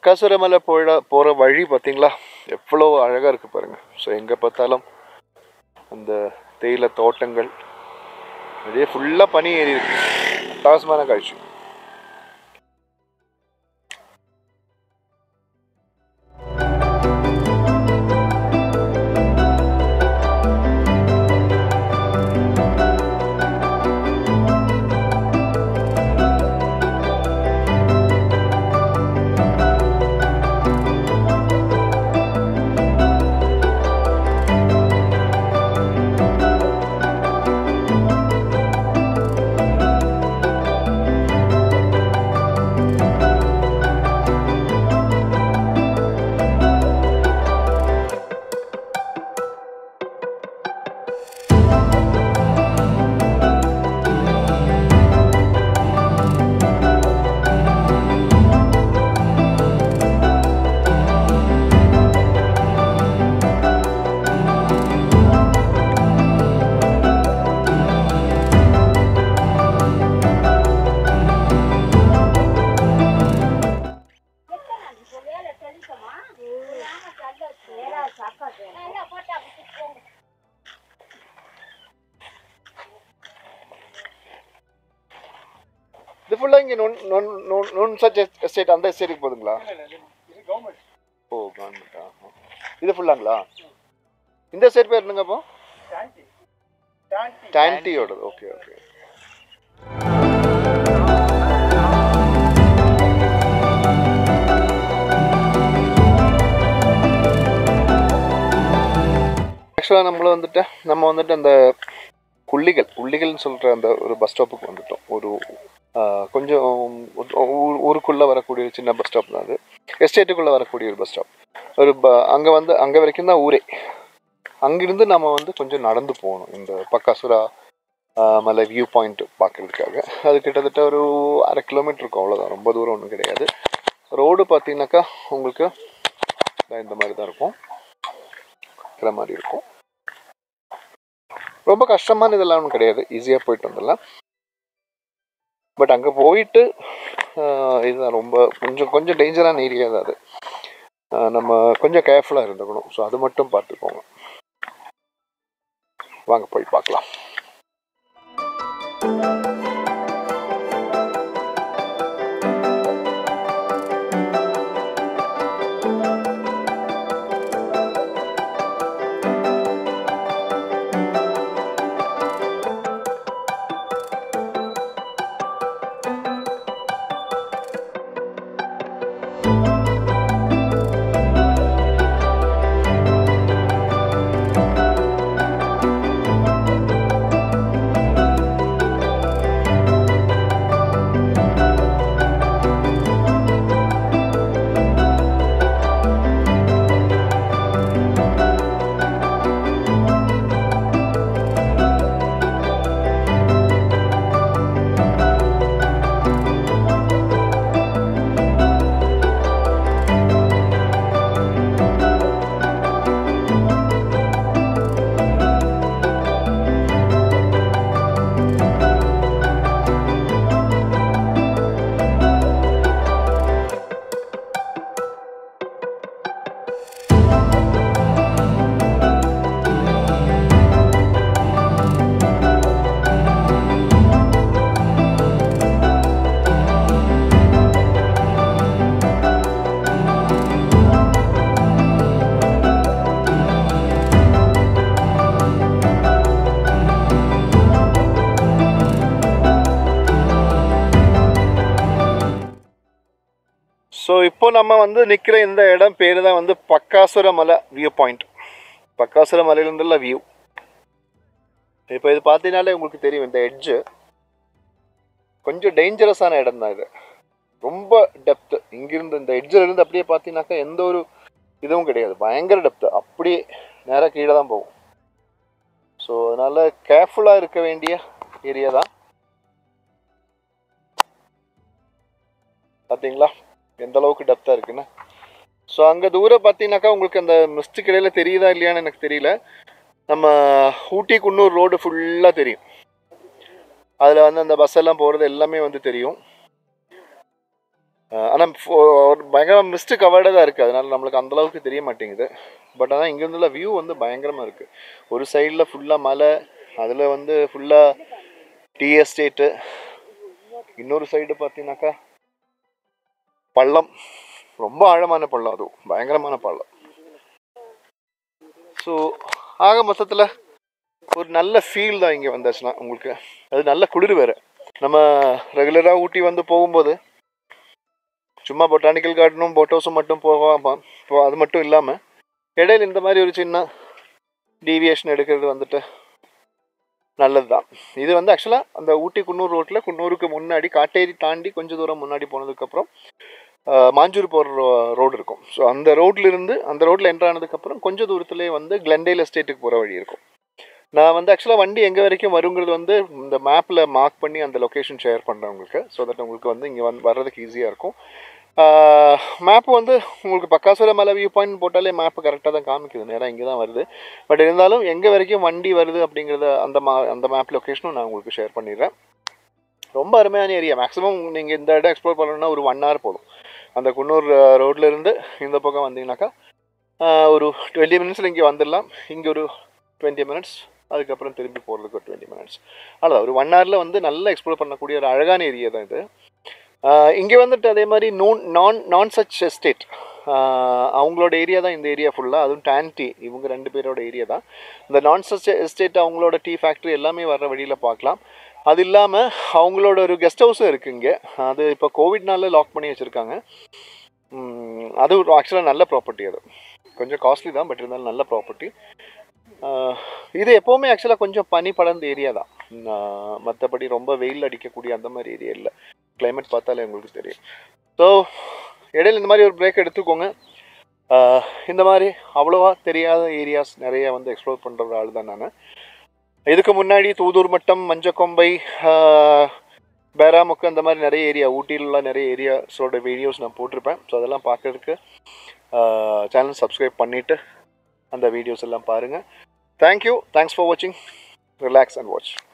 பக்காசுர மலை போயிட போகிற வழி பார்த்தீங்களா எவ்வளோ அழகாக இருக்குது பாருங்கள் ஸோ எங்கே பார்த்தாலும் அந்த தேயிலை தோட்டங்கள் அதே ஃபுல்லாக பனி ஏறி இருக்கு அட்டகாசமான காட்சி இது ஃபுல்லாக இங்கே non non non Nonsuch estate அந்த எஸ்டேட்டுக்கு போகுதுங்களா இது கவர்மெண்ட் ஓ கவர்மெண்ட்டா இது ஃபுல்லாங்களா இந்த எஸ்டேட் பேர் என்னங்க அப்போ டான்டி டான்டி டான்டியோடது ஓகே ஓகே ஆக்சுவலாக நம்மள வந்துட்டு நம்ம வந்துட்டு அந்த புள்ளிகள் புள்ளிகள்னு சொல்கிற அந்த ஒரு பஸ் ஸ்டாப்புக்கு வந்துட்டோம் ஒரு ஆ, கொஞ்சம் ஊ- ஊருக்குள்ளே வரக்கூடிய ஒரு சின்ன பஸ் ஸ்டாப் தான் அது எஸ்டேட்டுக்குள்ளே வரக்கூடிய ஒரு பஸ் ஸ்டாப் ஒரு ப அங்கே வந்து அங்கே வரைக்கும் தான் ஊரே அங்கிருந்து நம்ம வந்து கொஞ்சம் நடந்து போகணும் இந்த பக்காசுரா ஆ, மலை வியூ பாயிண்ட் பார்க்கறதுக்காக அது கிட்டத்தட்ட ஒரு அரை கிலோமீட்டர் இருக்கும் அவ்வளோதான் ரொம்ப தூரம் ஒன்றும் கிடையாது ரோடு பார்த்தீங்கன்னாக்கா உங்களுக்கு இதா இந்த மாதிரி தான் இருக்கும் இருக்கிற மாதிரி இருக்கும் ரொம்ப கஷ்டமான இதெல்லாம் ஒன்றும் கிடையாது ஈஸியாக போயிட்டு வந்துடலாம் பட் அங்கே போயிட்டு ஆஹ், இதுதான் ரொம்ப கொஞ்சம் கொஞ்சம் டேஞ்சரான ஏரியா தான் அது ஆஹ், நம்ம கொஞ்சம் கேர்ஃபுல்லாக இருந்துக்கணும் ஸோ அது மட்டும் பார்த்துக்கோங்க வாங்க போய் பார்க்கலாம் ஸோ இப்போ நம்ம வந்து நிற்கிற இந்த இடம் பேர் தான் வந்து பக்காசுர மலை வியூ பாயிண்ட் பக்காசுர மலையிலிருந்துள்ள வியூ இப்போ இது பார்த்தீங்கனாலே உங்களுக்கு தெரியும் இந்த எட்ஜு கொஞ்சம் டேஞ்சரஸான இடம் தான் இது ரொம்ப டெப்த்து இங்கிருந்து இந்த எட்ஜில் இருந்து அப்படியே பார்த்தீங்கன்னாக்கா எந்த ஒரு இதுவும் கிடையாது பயங்கர டெப்த்து அப்படியே நேராக கீழே தான் போகும் ஸோ அதனால் கேர்ஃபுல்லாக இருக்க வேண்டிய ஏரியா தான் பார்த்தீங்களா எந்த அளவுக்கு டெப்த்தாக இருக்குன்னு ஸோ அங்கே தூரம் பார்த்தீங்கன்னாக்கா உங்களுக்கு அந்த மிஸ்டுக்கு இடையில தெரியுதா இல்லையான்னு எனக்கு தெரியல நம்ம ஊட்டி குன்னூர் ரோடு ஃபுல்லாக தெரியும் அதில் வந்து அந்த பஸ் எல்லாம் போகிறது எல்லாமே வந்து தெரியும் ஆனால் பயங்கரமாக மிஸ்ட்டு கவர்டாக தான் இருக்குது அதனால் நம்மளுக்கு அந்த அளவுக்கு தெரிய மாட்டேங்குது பட் ஆனால் இங்கேருந்துள்ள வியூ வந்து பயங்கரமாக இருக்குது ஒரு சைடில் ஃபுல்லாக மலை அதில் வந்து ஃபுல்லாக டீ எஸ்டேட்டு இன்னொரு சைடு பார்த்தீங்கன்னாக்கா பள்ளம் ரொம்ப ஆழமான பள்ளம் அதுவும் பயங்கரமான பள்ளம் ஸோ ஆக மொத்தத்தில் ஒரு நல்ல ஃபீல் தான் இங்கே வந்தாச்சுன்னா உங்களுக்கு அது நல்ல குளிர் வேறு நம்ம ரெகுலராக ஊட்டி வந்து போகும்போது சும்மா பொட்டானிக்கல் கார்டனும் போட் ஹவுஸும் மட்டும் போகாம போ- அது மட்டும் இல்லாமல் இடையில இந்த மாதிரி ஒரு சின்ன டீவியேஷன் எடுக்கிறது வந்துட்டு நல்லது தான் இது வந்து ஆக்சுவலாக அந்த ஊட்டி குன்னூர் ரோட்டில் குன்னூருக்கு முன்னாடி காட்டேரி தாண்டி கொஞ்சம் தூரம் முன்னாடி போனதுக்கப்புறம் ஆஹ், மாஞ்சூர் போகிற ரோடு இருக்கும் ஸோ அந்த ரோட்ல இருந்து அந்த ரோட்டில் என்ட்ரு ஆனதுக்கப்புறம் கொஞ்சம் தூரத்துலேயே வந்து கிளெண்டேல் எஸ்டேட்டுக்கு போகிற வழி இருக்கும் நான் வந்து ஆக்சுவலாக வண்டி எங்கே வரைக்கும் வருங்கிறது வந்து இந்த மேப்பில் மார்க் பண்ணி அந்த லொக்கேஷன் ஷேர் பண்ணுறேன் உங்களுக்கு ஸோ தட் உங்களுக்கு வந்து இங்கே வந்து வர்றதுக்கு ஈஸியாக இருக்கும் மேப் வந்து உங்களுக்கு பக்காசுர மலை வியூ பாயிண்ட் போட்டாலே மேப்பு கரெக்டாக தான் காமிக்குது நேராக இங்கே தான் வருது பட் இருந்தாலும் எங்கே வரைக்கும் வண்டி வருது அப்படிங்கிறத அந்த மா அந்த மேப் லொக்கேஷனும் நான் உங்களுக்கு ஷேர் பண்ணிடுறேன் ரொம்ப அருமையான ஏரியா மேக்ஸிமம் நீங்கள் இந்த இடம் எக்ஸ்ப்ளோர் பண்ணணும்னா ஒரு ஒன் ஹவர் போதும் அந்த குன்னூர் ரோட்ல இருந்து இந்த பக்கம் வந்தீங்கன்னாக்கா ஆஹ், ஒரு டுவெண்ட்டி மினிட்ஸில் இங்கே வந்துடலாம் இங்கே ஒரு டுவெண்ட்டி மினிட்ஸ் அதுக்கப்புறம் திரும்பி போகிறதுக்கு ஒரு டுவெண்ட்டி மினிட்ஸ் அவ்வளோதான் ஒரு ஒன் ஹவரில் வந்து நல்லா எக்ஸ்ப்ளோர் பண்ணக்கூடிய ஒரு அழகான ஏரியா தான் இது இங்கே வந்துட்டு அதே மாதிரி நோன் நான் நான் சச் எஸ்டேட் அவங்களோட ஏரியா தான் இந்த ஏரியா ஃபுல்லாக அதுவும் டான்டி இவங்க ரெண்டு பேரோட ஏரியா தான் இந்த நான் சச் எஸ்டேட் அவங்களோட டீ ஃபேக்ட்ரி எல்லாமே வர்ற வழியில் பார்க்கலாம் அது இல்லாமல் அவங்களோட ஒரு கெஸ்ட் ஹவுஸும் இருக்குது இங்கே அது இப்போ கோவிட்னால லாக் பண்ணி வச்சுருக்காங்க அது ஒரு ஆக்சுவலாக நல்ல ப்ராப்பர்ட்டி அது கொஞ்சம் காஸ்ட்லி தான் பட் இருந்தாலும் நல்ல ப்ராப்பர்ட்டி இது எப்போவுமே ஆக்சுவலாக கொஞ்சம் பனி படர்ந்த ஏரியா தான் மற்றபடி ரொம்ப வெயில் அடிக்கக்கூடிய அந்த மாதிரி ஏரியா இல்லை climate பார்த்தாலே உங்களுக்கு தெரியும் ஸோ இடையில இந்த மாதிரி ஒரு பிரேக் எடுத்துக்கோங்க ஆஹ் இந்த மாதிரி அவ்வளோவா தெரியாத ஏரியாஸ் நிறைய வந்து எக்ஸ்ப்ளோர் பண்ணுற ஒரு ஆள் தான் நான் இதுக்கு முன்னாடி தூதூர் மட்டம் மஞ்சக்கொம்பை ஆஹ் பேராமுக்கு அந்த மாதிரி நிறைய ஏரியா ஊட்டியிலலாம் நிறைய ஏரியாஸோட வீடியோஸ் நான் போட்டிருப்பேன் ஸோ அதெல்லாம் பார்க்கறதுக்கு சேனல் சப்ஸ்கிரைப் பண்ணிவிட்டு அந்த வீடியோஸ் எல்லாம் பாருங்கள் தேங்க்யூ தேங்க்ஸ் ஃபார் வாட்சிங் ரிலாக்ஸ் அண்ட் வாட்ச்